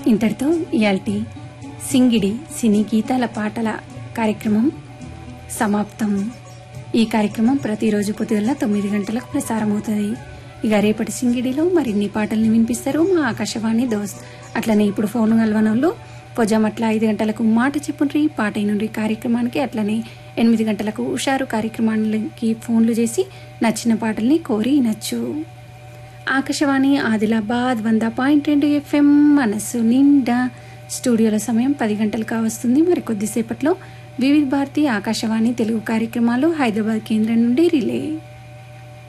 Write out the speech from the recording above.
ఇంతటితో ఇయాల్టి సింగిడి సినీ గీతాల పాటల కార్యక్రమం సమాప్తం ఈ కార్యక్రమం ప్రతిరోజు పొద్దుగల తొమ్మిది గంటలకు ప్రసారమవుతుంది ఇక రేపటి సింగిడిలో మరిన్ని పాటల్ని వినిపిస్తారు మా ఆకాశవాణి దోస్త్ అట్లనే ఇప్పుడు ఫోన్ కలవనోళ్ళు పొజామట్ల ఐదు గంటలకు మాట చెప్పుండ్రి పాట నుండి కార్యక్రమానికి అట్లనే ఎనిమిది గంటలకు హుషారు కార్యక్రమానికి ఫోన్లు చేసి నచ్చిన పాటల్ని కోరి వినొచ్చు ఆకాశవాణి ఆదిలాబాద్ వంద పాయింట్ రెండు ఎఫ్ఎం మనస్సు నిండా స్టూడియోల సమయం పది గంటలు కావస్తుంది మరి కొద్దిసేపట్లో వివిధ భారతి ఆకాశవాణి తెలుగు కార్యక్రమాలు హైదరాబాద్ కేంద్రం నుండి రిలే